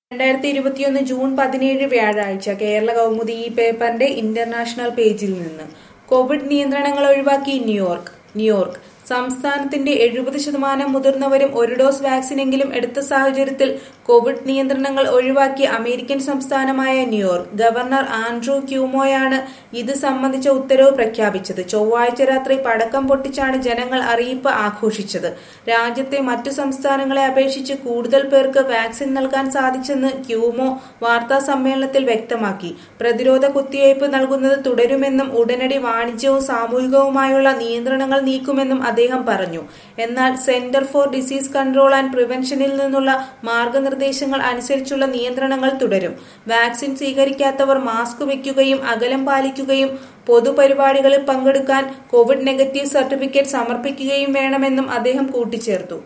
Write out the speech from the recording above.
രണ്ടായിരത്തി ഇരുപത്തിയൊന്ന് ജൂൺ പതിനേഴ് വ്യാഴാഴ്ച കേരള കൗമുദി ഈ പേപ്പറിന്റെ ഇന്റർനാഷണൽ പേജിൽ നിന്ന് കോവിഡ് നിയന്ത്രണങ്ങൾ ഒഴിവാക്കി ന്യൂയോർക്ക് ന്യൂയോർക്ക് സംസ്ഥാനത്തിന്റെ എഴുപത് ശതമാനം മുതിർന്നവരും ഒരു ഡോസ് വാക്സിനെങ്കിലും എടുത്ത സാഹചര്യത്തിൽ കോവിഡ് നിയന്ത്രണങ്ങൾ ഒഴിവാക്കി അമേരിക്കൻ സംസ്ഥാനമായ ന്യൂയോർക്ക് ഗവർണർ ആൻഡ്രൂ ക്യൂമോയാണ് ഇത് സംബന്ധിച്ച ഉത്തരവ് പ്രഖ്യാപിച്ചത് ചൊവ്വാഴ്ച രാത്രി പടക്കം പൊട്ടിച്ചാണ് ജനങ്ങൾ അറിയിപ്പ് ആഘോഷിച്ചത് രാജ്യത്തെ മറ്റു സംസ്ഥാനങ്ങളെ അപേക്ഷിച്ച് കൂടുതൽ പേർക്ക് വാക്സിൻ നൽകാൻ സാധിച്ചെന്ന് ക്യൂമോ വാർത്താ സമ്മേളനത്തിൽ വ്യക്തമാക്കി പ്രതിരോധ കുത്തിവയ്പ് നൽകുന്നത് തുടരുമെന്നും ഉടനടി വാണിജ്യവും സാമൂഹികവുമായുള്ള നിയന്ത്രണങ്ങൾ നീക്കുമെന്നും അദ്ദേഹം പറഞ്ഞു എന്നാൽ centre for disease control and പ്രിവെൻഷനിൽ നിന്നുള്ള മാർഗനിർദ്ദേശങ്ങൾ അനുസരിച്ചുള്ള നിയന്ത്രണങ്ങൾ തുടരും വാക്സിൻ സ്വീകരിക്കാത്തവർ മാസ്ക് വയ്ക്കുകയും അകലം പാലിക്കുകയും പൊതുപരിപാടികളിൽ പങ്കെടുക്കാൻ കോവിഡ് നെഗറ്റീവ് സർട്ടിഫിക്കറ്റ് സമർപ്പിക്കുകയും വേണമെന്നും അദ്ദേഹം കൂട്ടിച്ചേർത്തു